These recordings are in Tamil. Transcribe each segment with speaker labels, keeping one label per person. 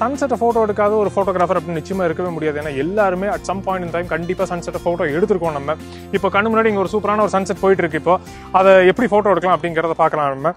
Speaker 1: சன்செட்டை ஃபோட்டோ எடுக்காத ஒரு ஃபோட்டோகிராஃபர் அப்படின்னு நிச்சயமா இருக்கவே முடியாது ஏன்னா எல்லாருமே at some point in time கண்டிப்பாக சன்செட்டை ஃபோட்டோ எடுத்திருக்கோம் நம்ம இப்போ கண்ணு முன்னாடி இங்கே ஒரு சூப்பரான ஒரு சன்செட் போயிட்டு இருக்கு இப்போ அதை எப்படி ஃபோட்டோ எடுக்கலாம் அப்படிங்கிறத பார்க்கலாம் நம்ம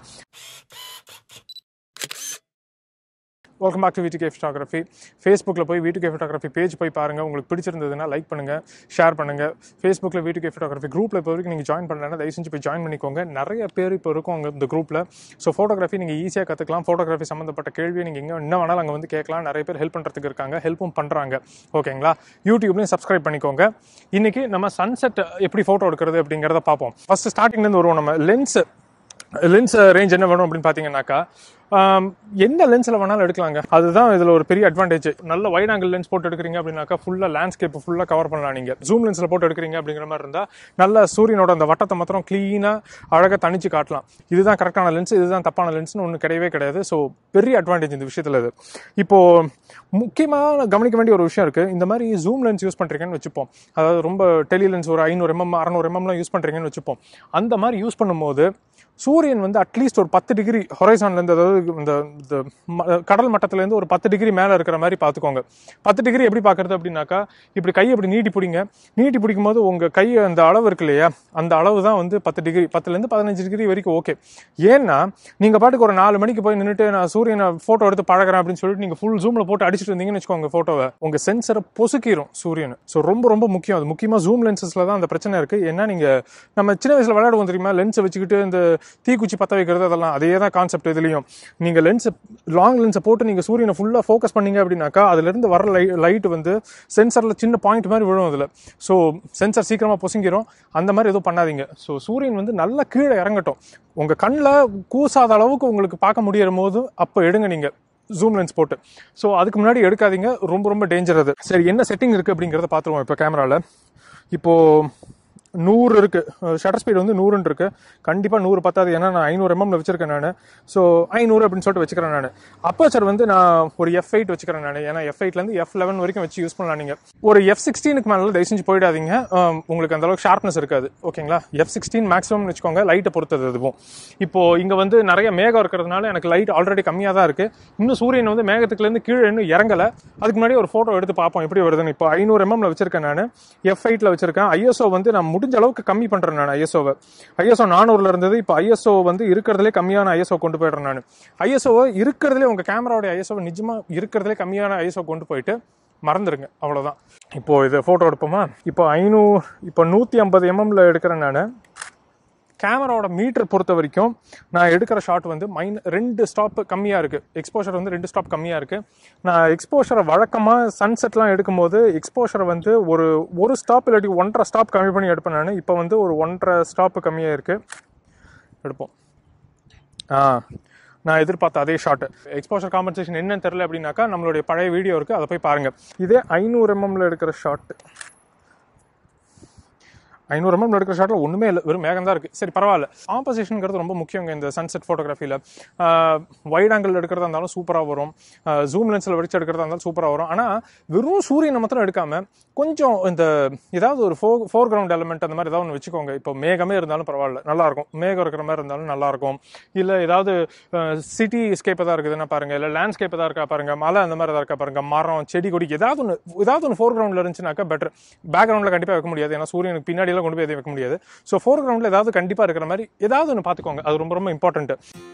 Speaker 1: வெல்கம் பேக் டு வீட்டுக்கே ஃபோட்டோகிராஃபி ஃபேஸ்புக்கில் போய் வீட்டுக்கே ஃபோட்டோகிராஃபி பேஜ் போய் பாருங்கள் உங்களுக்கு பிடிச்சிருந்ததுன்னா லைக் பண்ணுங்கள் ஷேர் பண்ணுங்கள் ஃபேஸ்புக்கில் வீட்டுக்கே ஃபோட்டோகிராஃபி குரூப்பில் இப்போ வரைக்கும் நீங்கள் ஜாயின் பண்ணலன்னா தயவு செஞ்சு போய் ஜாயின் பண்ணிக்கோங்க நிறைய பேர் இப்போ இருக்கும் அங்கே இந்த குரூப்பில் ஸோ ஃபோட்டோகிராஃபி நீங்கள் ஈஸியாக கற்றுக்கலாம் ஃபோட்டோகிராஃபி சம்மந்தப்பட்ட கேள்வியை நீங்கள் எங்கே என்ன வேணாலும் அங்கே வந்து கேட்கலாம் நிறைய பேர் ஹெல்ப் பண்ணுறதுக்கு இருக்காங்க ஹெல்ப்பும் பண்ணுறாங்க ஓகேங்களா யூடியூப்லையும் சப்ஸ்கிரைப் பண்ணிக்கோங்க இன்றைக்கி நம்ம சன்செட் எப்படி ஃபோட்டோ எடுக்கிறது அப்படிங்கிறத பார்ப்போம் ஃபஸ்ட்டு ஸ்டார்டிங்லேருந்து வருவோம் நம்ம லென்ஸ் லென்ஸ் ரேஞ்ச் என்ன வேணும் அப்படின்னு பார்த்தீங்கன்னாக்கா ஆம், எந்த லென்ஸில் வேணாலும் எடுக்கலாங்க அதுதான் இதில் ஒரு பெரிய அட்வான்டேஜ் நல்ல வைட் ஆங்கிள் லென்ஸ் போட்டு எடுக்கிறீங்க அப்படின்னாக்கா ஃபுல்லாக லேண்ட்ஸ்கேப் ஃபுல்லாக கவர் பண்ணலாம் நீங்கள் ஜூம் லென்ஸில் போட்டு எடுக்கிறீங்க அப்படிங்கிற மாதிரி இருந்தால் நல்ல சூரியனோட அந்த வட்டத்தை மாத்திரம் க்ளீனாக அழகாக தனிச்சு காட்டலாம் இதுதான் கரெக்டான லென்ஸ் இதுதான் தப்பான லென்ஸ்னு ஒன்று கிடையவே கிடையாது ஸோ பெரிய அட்வான்டேஜ் இந்த விஷயத்தில் இது இப்போ முக்கியமாக கவனிக்க வேண்டிய ஒரு விஷயம் இருக்குது இந்த மாதிரி ஜூம் லென்ஸ் யூஸ் பண்ணுறீங்கன்னு வச்சுப்போம் அதாவது ரொம்ப டெலி லென்ஸ் ஒரு ஐநூறு எம்எம் அறநூறு எம்எம்லாம் யூஸ் பண்ணுறீங்கன்னு வச்சுப்போம் அந்த மாதிரி யூஸ் பண்ணும்போது சூரியன் வந்து அட்லீஸ்ட் ஒரு பத்து டிகிரி ஹொரைசான்லேருந்து அதாவது இந்த இந்த ம- கடல் மட்டத்துலேருந்து ஒரு பத்து டிகிரி மேலே இருக்கிற மாதிரி பார்த்துக்கோங்க பத்து டிகிரி எப்படி பார்க்குறது அப்படின்னாக்கா இப்படி கையை இப்படி நீட்டி பிடிங்க நீட்டி பிடிக்கும் போது உங்கள் கை அந்த அளவு இருக்கு இல்லையா அந்த அளவு தான் வந்து பத்து டிகிரி பத்துலேருந்து பதினஞ்சு டிகிரி வரைக்கும் ஓகே ஏன்னா நீங்கள் பாட்டுக்கு ஒரு நாலு மணிக்கு போய் நின்றுட்டு நான் சூரியனை ஃபோட்டோ எடுத்து பழகிறேன் அப்படின்னு சொல்லிட்டு நீங்கள் ஃபுல் ஜூமில் போட்டு அடிச்சிட்டு இருந்தீங்கன்னு வச்சுக்கோங்க ஃபோட்டோவை உங்கள் சென்சரை பொசுக்கிரும் சூரியன் ஸோ ரொம்ப ரொம்ப முக்கியம் அது முக்கியமாக ஜூம் லென்சஸில் தான் அந்த பிரச்சனை இருக்குது ஏன்னா நீங்கள் நம்ம சின்ன வயசில் விளையாடுவோம் தெரியுமா லென்ஸை வச்சுக்கிட்டு இந்த தீக்குச்சி பற்ற வைக்கிறது அதெல்லாம் அதே தான் கான்செப்ட் இதுலையும் நீங்கள் லென்ஸ் லாங் லென்ஸை போட்டு நீங்கள் சூரியனை ஃபுல்லாக ஃபோக்கஸ் பண்ணீங்க அப்படின்னாக்கா அதுலேருந்து வர லை லைட் வந்து சென்சரில் சின்ன பாயிண்ட் மாதிரி விழும் அதில் ஸோ சென்சர் சீக்கிரமாக பொசுங்கிரும் அந்த மாதிரி எதுவும் பண்ணாதீங்க ஸோ சூரியன் வந்து நல்லா கீழே இறங்கட்டும் உங்கள் கண்ணில் கூசாத அளவுக்கு உங்களுக்கு பார்க்க முடியிற போது அப்போ எடுங்க நீங்கள் ஜூம் லென்ஸ் போட்டு ஸோ அதுக்கு முன்னாடி எடுக்காதீங்க ரொம்ப ரொம்ப டேஞ்சர் அது சரி என்ன செட்டிங் இருக்குது அப்படிங்கிறத பார்த்துருவோம் இப்போ கேமராவில் இப்போது நூறு இருக்கு ஷட்டர் ஸ்பீடு வந்து நூறுன்னு இருக்கு கண்டிப்பாக நூறு பத்தாது ஏன்னா நான் ஐநூறு எம்எம்ல வச்சிருக்கேன் நான் ஸோ ஐநூறு அப்படின்னு சொல்லிட்டு வச்சுக்கிறேன் நான் அப்போச்சர் வந்து நான் ஒரு எஃப் எயிட் வச்சுக்கிறேன் நான் ஏன்னா எஃப் எயிட்லேருந்து எஃப் லெவன் வரைக்கும் வச்சு யூஸ் பண்ணலாம் நீங்கள் ஒரு எஃப் சிக்ஸ்டீனுக்கு மேலே தயவு செஞ்சு போயிடாதீங்க ஆம், உங்களுக்கு அந்த அளவுக்கு ஷார்ப்னஸ் இருக்காது ஓகேங்களா எஃப் சிக்ஸ்டீன் மேக்ஸிமம் வச்சுக்கோங்க லைட்டை பொறுத்தது அதுவும் இப்போ இங்கே வந்து நிறைய மேகம் இருக்கிறதுனால எனக்கு லைட் ஆல்ரெடி கம்மியாக தான் இருக்கு இன்னும் சூரியன் வந்து மேகத்துக்குலேருந்து கீழே இன்னும் இறங்கலை அதுக்கு முன்னாடி ஒரு ஃபோட்டோ எடுத்து பார்ப்போம் எப்படி வருதுன்னு இப்போ ஐநூறு எம்எம்ல வச்சிருக்கேன் நான் எஃப் எயிட்ல வச்சிருக்கேன் ஐஎஸ்ஓ வந்து நான் முடிஞ்ச அளவுக்கு கம்மி பண்றேன் நான் ஐஎஸ்ஓவை ஐஎஸ்ஓ நானூறுல இருந்தது இப்போ ஐஎஸ்ஓ வந்து இருக்கிறதுலே கம்மியான ஐஎஸ்ஓ கொண்டு போயிடுறேன் நான் ஐஎஸ்ஓ இருக்கிறதுலே உங்க கேமராவோட ஐஎஸ்ஓ நிஜமா இருக்கிறதுலே கம்மியான ஐஎஸ்ஓ கொண்டு போயிட்டு மறந்துருங்க அவ்வளவுதான் இப்போ இது போட்டோ எடுப்போமா இப்போ ஐநூறு இப்போ நூத்தி ஐம்பது எம்எம்ல எடுக்கிறேன் நான் கேமராவோட மீட்டர் பொறுத்த வரைக்கும் நான் எடுக்கிற ஷாட் வந்து மைன் ரெண்டு ஸ்டாப் கம்மியாக இருக்குது எக்ஸ்போஷர் வந்து ரெண்டு ஸ்டாப் கம்மியாக இருக்குது நான் எக்ஸ்போஷரை வழக்கமாக சன்செட்லாம் எடுக்கும்போது எக்ஸ்போஷரை வந்து ஒரு ஒரு ஸ்டாப் இல்லாட்டி ஒன்றரை ஸ்டாப் கம்மி பண்ணி எடுப்பேன் நான் இப்போ வந்து ஒரு ஒன்றரை ஸ்டாப் கம்மியாக இருக்குது எடுப்போம் ஆ நான் எதிர்பார்த்த அதே ஷாட் எக்ஸ்போஷர் காம்பன்சேஷன் என்னன்னு தெரில அப்படின்னாக்கா நம்மளுடைய பழைய வீடியோ இருக்குது அதை போய் பாருங்கள் இதே ஐநூறு எம்எம்ல எடுக்கிற ஷாட் ஐநூறு எம்எம் எடுக்கிற ஷாட்டில் ஒன்றுமே இல்லை வெறும் மேகம் தான் இருக்குது சரி பரவாயில்ல காம்பசிஷனுங்கிறது ரொம்ப முக்கியங்க இந்த சன்செட் ஃபோட்டோகிராஃபியில் வைட் ஆங்கிள் எடுக்கிறதா இருந்தாலும் சூப்பராக வரும் ஜூம் லென்ஸில் வச்சு எடுக்கிறதா இருந்தாலும் சூப்பராக வரும் ஆனால் வெறும் சூரியனை மாத்திரம் எடுக்காம கொஞ்சம் இந்த ஏதாவது ஒரு ஃபோ ஃபோர் கிரவுண்ட் எலமெண்ட் அந்த மாதிரி ஏதாவது ஒன்று வச்சுக்கோங்க இப்போ மேகமே இருந்தாலும் பரவாயில்ல நல்லா இருக்கும் மேகம் இருக்கிற மாதிரி இருந்தாலும் நல்லா இருக்கும் இல்லை ஏதாவது சிட்டி ஸ்கேப் தான் இருக்குதுன்னா பாருங்க இல்லை லேண்ட்ஸ்கேப் தான் இருக்கா பாருங்க மலை அந்த மாதிரி தான் இருக்கா பாருங்க மரம் செடி கொடி ஏதாவது ஒன்று ஏதாவது ஒன்று ஃபோர் கிரவுண்டில் இருந்துச்சுனாக்கா பெட்டர் பேக்ரவுண்டில் கண்டிப்பாக வைக்க முடியாது ஏன்னா சூரியனுக்கு பின்னாடி எல்லாம் கொண்டு போய் எதையும் வைக்க முடியாது ஸோ ஃபோர் கிரவுண்டில் ஏதாவது கண்டிப்பாக இருக்கிற மாதிரி ஏதாவது ஒன்று பார்த்துக்கோங்க அது ரொம்ப ரொம்ப இம்பார்ட்டன்ட்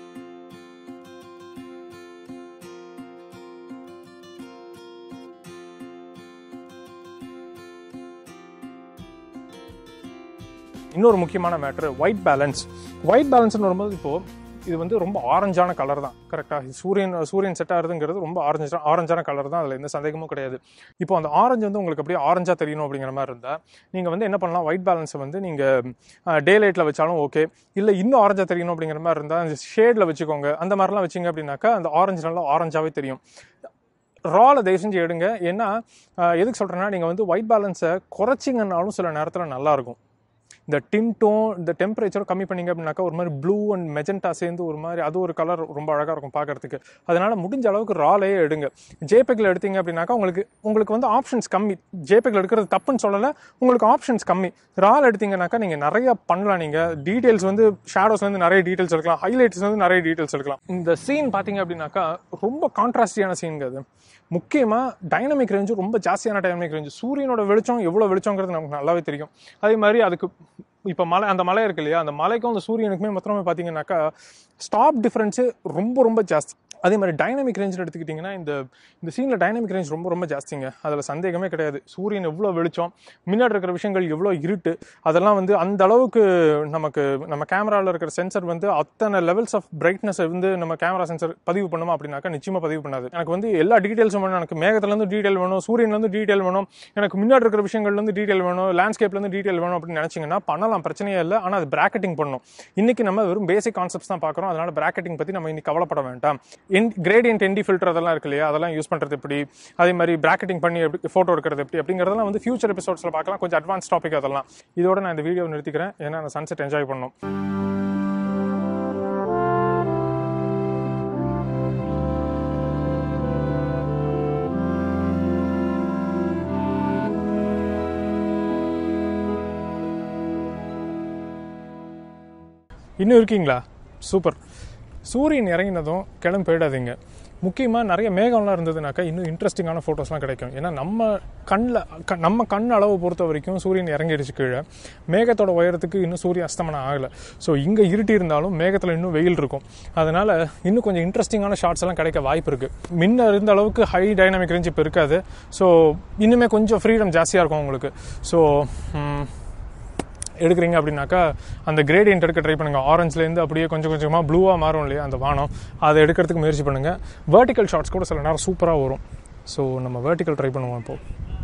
Speaker 1: இன்னொரு முக்கியமான மேட்ரு ஒயிட் பேலன்ஸ் ஒயிட் பேலன்ஸ்னு வரும்போது இப்போ இது வந்து ரொம்ப ஆரஞ்சான கலர் தான் கரெக்டாக சூரியன் சூரியன் செட் ஆகுதுங்கிறது ரொம்ப ஆரஞ்சு ஆரஞ்சான கலர் தான் அதில் எந்த சந்தேகமும் கிடையாது இப்போ அந்த ஆரஞ்சு வந்து உங்களுக்கு அப்படியே ஆரஞ்சா தெரியணும் அப்படிங்கிற மாதிரி இருந்தால் நீங்கள் வந்து என்ன பண்ணலாம் ஒயிட் பேலன்ஸை வந்து நீங்கள் டே லைட்டில் வச்சாலும் ஓகே இல்லை இன்னும் ஆரஞ்சா தெரியணும் அப்படிங்கிற மாதிரி இருந்தால் அந்த ஷேடில் வச்சுக்கோங்க அந்த மாதிரிலாம் வச்சிங்க அப்படின்னாக்கா அந்த ஆரஞ்சு நல்லா ஆரஞ்சாவே தெரியும் ராவில் தயவு செஞ்சு எடுங்க ஏன்னா அஹ், எதுக்கு சொல்கிறேன்னா நீங்கள் வந்து ஒயிட் பேலன்ஸை குறைச்சிங்கன்னாலும் சில நேரத்தில் நல்லா இருக்கும் இந்த டின்ட்டும் இந்த டெம்பரேச்சரும் கம்மி பண்ணீங்க அப்படின்னாக்கா ஒரு மாதிரி ப்ளூ அண்ட் மெஜெண்டா சேர்ந்து ஒரு மாதிரி அது ஒரு கலர் ரொம்ப அழகாக இருக்கும் பார்க்கறதுக்கு அதனால முடிஞ்ச அளவுக்கு ராலையே எடுங்க ஜேபெக்கில் எடுத்தீங்க அப்படின்னாக்கா உங்களுக்கு உங்களுக்கு வந்து ஆப்ஷன்ஸ் கம்மி ஜேபெக்கில் எடுக்கிறது தப்புன்னு சொல்லலை உங்களுக்கு ஆப்ஷன்ஸ் கம்மி ரால் எடுத்தீங்கன்னாக்கா நீங்கள் நிறைய பண்ணலாம் நீங்கள் டீட்டெயில்ஸ் வந்து ஷேடோஸ் வந்து நிறைய டீட்டெயில்ஸ் எடுக்கலாம் ஹைலைட்ஸ் வந்து நிறைய டீட்டெயில்ஸ் எடுக்கலாம் இந்த சீன் பார்த்தீங்க அப்படின்னாக்கா ரொம்ப கான்ட்ராஸ்டியான சீனுங்க அது முக்கியமாக டைனமிக் ரேஞ்சு ரொம்ப ஜாஸ்தியான டைனமிக் ரேஞ்சு சூரியனோட வெளிச்சம் எவ்வளோ வெளிச்சங்கிறது நமக்கு நல்லாவே தெரியும் அதே மாதிரி அதுக்கு இப்போ மலை அந்த மலை இருக்கு இல்லையா அந்த மலைக்கும் அந்த சூரியனுக்குமே மொத்தமே பார்த்தீங்கன்னாக்கா ஸ்டாப் டிஃப்ரென்ஸு ரொம்ப ரொம்ப ஜாஸ்தி அதே மாதிரி டைனமிக் ரேஞ்சில் எடுத்துக்கிட்டிங்கன்னா இந்த இந்த சீனில் டைனமிக் ரேஞ்ச் ரொம்ப ரொம்ப ஜாஸ்திங்க அதில் சந்தேகமே கிடையாது சூரியன் எவ்வளோ வெளிச்சம் முன்னாடி இருக்கிற விஷயங்கள் எவ்வளோ இருட்டு அதெல்லாம் வந்து அந்த அளவுக்கு நமக்கு நம்ம கேமராவில் இருக்கிற சென்சர் வந்து அத்தனை லெவல்ஸ் ஆஃப் பிரைட்னஸ் வந்து நம்ம கேமரா சென்சர் பதிவு பண்ணுமா அப்படின்னாக்கா நிச்சயமாக பதிவு பண்ணாது எனக்கு வந்து எல்லா டீட்டெயில்ஸும் வேணும் எனக்கு மேகத்துலேருந்து டீட்டெயில் வேணும் சூரியன்லேருந்து டீட்டெயில் வேணும் எனக்கு முன்னாடி இருக்கிற விஷயங்கள்லேருந்து டீட்டெயில் வேணும் லேண்ட்ஸ்கேப்லேருந்து டீட்டெயில் வேணும் அப்படின்னு நினச்சிங்கன்னா பண்ணலாம் பிரச்சனையே இல்லை ஆனால் அது பிராக்கெட்டிங் பண்ணணும் இன்னைக்கு நம்ம வெறும் பேசிக் கான்செப்ட்ஸ் தான் பார்க்குறோம் அதனால பிராக்கெட்டிங் பற்றி நம்ம இன்னைக்கு கவலைப்பட வேண்டாம் கிரேடியன்ட் என்டி ஃபில்டர் அதெல்லாம் இருக்கு இல்லையா அதெல்லாம் யூஸ் பண்ணுறது எப்படி அதே மாதிரி பிராக்கெட்டிங் பண்ணி எப்படி ஃபோட்டோ எடுக்கிறது எப்படி அப்படிங்கிறதெல்லாம் வந்து ஃபியூச்சர் எபிசோட்ஸில் பார்க்கலாம் கொஞ்சம் அட்வான்ஸ் டாபிக் அதெல்லாம் இதோட நான் இந்த வீடியோ நிறுத்திக்கிறேன் ஏன்னா அந்த சன்செட் என்ஜாய் பண்ணணும் இன்னும் இருக்கீங்களா சூப்பர் சூரியன் இறங்கினதும் கிளம்பி போயிடாதீங்க முக்கியமாக நிறைய மேகம்லாம் இருந்ததுனாக்கா இன்னும் இன்ட்ரெஸ்டிங்கான ஃபோட்டோஸ்லாம் கிடைக்கும் ஏன்னா நம்ம கண்ணில் க நம்ம கண் அளவு பொறுத்த வரைக்கும் சூரியன் இறங்கிடுச்சு கீழே மேகத்தோட உயரத்துக்கு இன்னும் சூரிய அஸ்தமனம் ஆகலை ஸோ இங்கே இருட்டி இருந்தாலும் மேகத்தில் இன்னும் வெயில் இருக்கும் அதனால் இன்னும் கொஞ்சம் இன்ட்ரெஸ்டிங்கான ஷார்ட்ஸ் எல்லாம் கிடைக்க வாய்ப்பு இருக்குது முன்ன இருந்த அளவுக்கு ஹை டைனாமிக் ரேஞ்ச் இப்போ இருக்காது ஸோ இன்னுமே கொஞ்சம் ஃப்ரீடம் ஜாஸ்தியாக இருக்கும் உங்களுக்கு ஸோ எடுக்கிறீங்க அப்படின்னாக்கா அந்த கிரேடியன்ட் எடுக்க ட்ரை பண்ணுங்கள் ஆரஞ்சுலேருந்து அப்படியே கொஞ்சம் கொஞ்சமாக ப்ளூவாக மாறும் இல்லையா அந்த வானம் அதை எடுக்கிறதுக்கு முயற்சி பண்ணுங்கள் வேர்ட்டிக்கல் ஷார்ட்ஸ் கூட சில நேரம் சூப்பராக வரும் ஸோ நம்ம வேர்ட்டிக்கல் ட்ரை பண்ணுவோம் இப்போ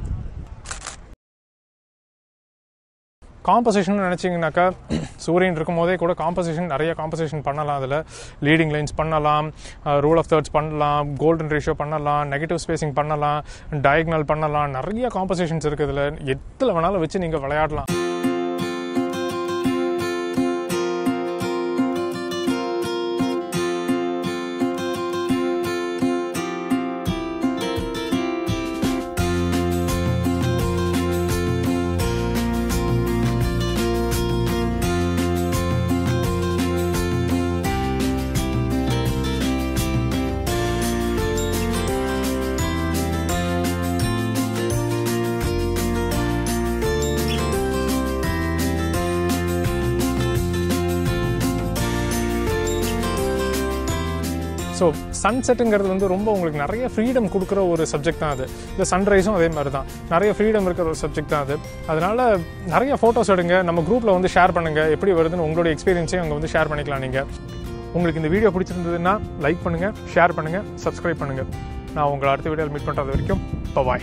Speaker 1: காம்பசிஷன் நினச்சிங்கனாக்கா சூரியன் இருக்கும் போதே கூட காம்பசிஷன் நிறைய காம்பசிஷன் பண்ணலாம் அதில் லீடிங் லைன்ஸ் பண்ணலாம் ரூல் ஆஃப் தேர்ட்ஸ் பண்ணலாம் கோல்டன் ரேஷியோ பண்ணலாம் நெகட்டிவ் ஸ்பேசிங் பண்ணலாம் டயக்னல் பண்ணலாம் நிறைய காம்பசிஷன்ஸ் இருக்குது இதில் எதில் வேணாலும் வச்சு நீங்கள் விளையாடலாம் ஸோ சன்செட்டுங்கிறது வந்து ரொம்ப உங்களுக்கு நிறைய ஃப்ரீடம் கொடுக்குற ஒரு சப்ஜெக்ட் தான் அது இந்த சன்ரைஸும் அதே மாதிரி தான் நிறைய ஃப்ரீடம் இருக்கிற ஒரு சப்ஜெக்ட் தான் அது அதனால நிறைய ஃபோட்டோஸ் எடுங்க நம்ம குரூப்பில் வந்து ஷேர் பண்ணுங்கள் எப்படி வருதுன்னு உங்களுடைய எக்ஸ்பீரியன்ஸையும் அங்கே வந்து ஷேர் பண்ணிக்கலாம் நீங்கள் உங்களுக்கு இந்த வீடியோ பிடிச்சிருந்ததுன்னா லைக் பண்ணுங்கள் ஷேர் பண்ணுங்கள் சப்ஸ்கிரைப் பண்ணுங்கள் நான் உங்களை அடுத்த வீடியோவில் மீட் பண்ணுறது வரைக்கும் bye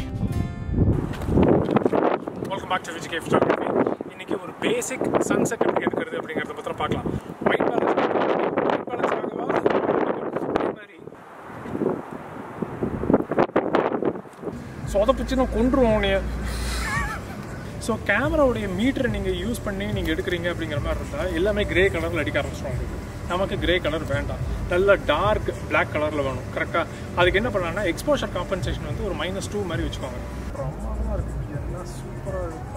Speaker 1: welcome back to Vijay cafe photography இன்னைக்கு ஒரு பேசிக் சன்செட் எப்படி எடுக்கிறது அப்படிங்கிறத பற்றி பார்க்கலாம் ஒயிட் பேலன்ஸ் ஒயிட் பேலன்ஸ்க்காகவா அதே மாதிரி சொதப்பிச்சுன்னா கொண்டுருவோம் உன்னைய ஸோ கேமராவுடைய மீட்டரை நீங்கள் யூஸ் பண்ணி நீங்கள் எடுக்கிறீங்க அப்படிங்கிற மாதிரி இருந்தால் எல்லாமே கிரே கலரில் அடிக்க ஆரம்பிச்சிடும் உங்களுக்கு நமக்கு கிரே கலர் வேண்டாம் நல்ல டார்க் பிளாக் கலரில் வேணும் கரெக்டாக அதுக்கு என்ன பண்ணலாம்னா எக்ஸ்போஷர் காம்பன்சேஷன் வந்து ஒரு மைனஸ் டூ மாதிரி வச்சுக்கோங்க பிரமாதமாக இருக்குது எல்லாம் சூப்பராக இருக்குது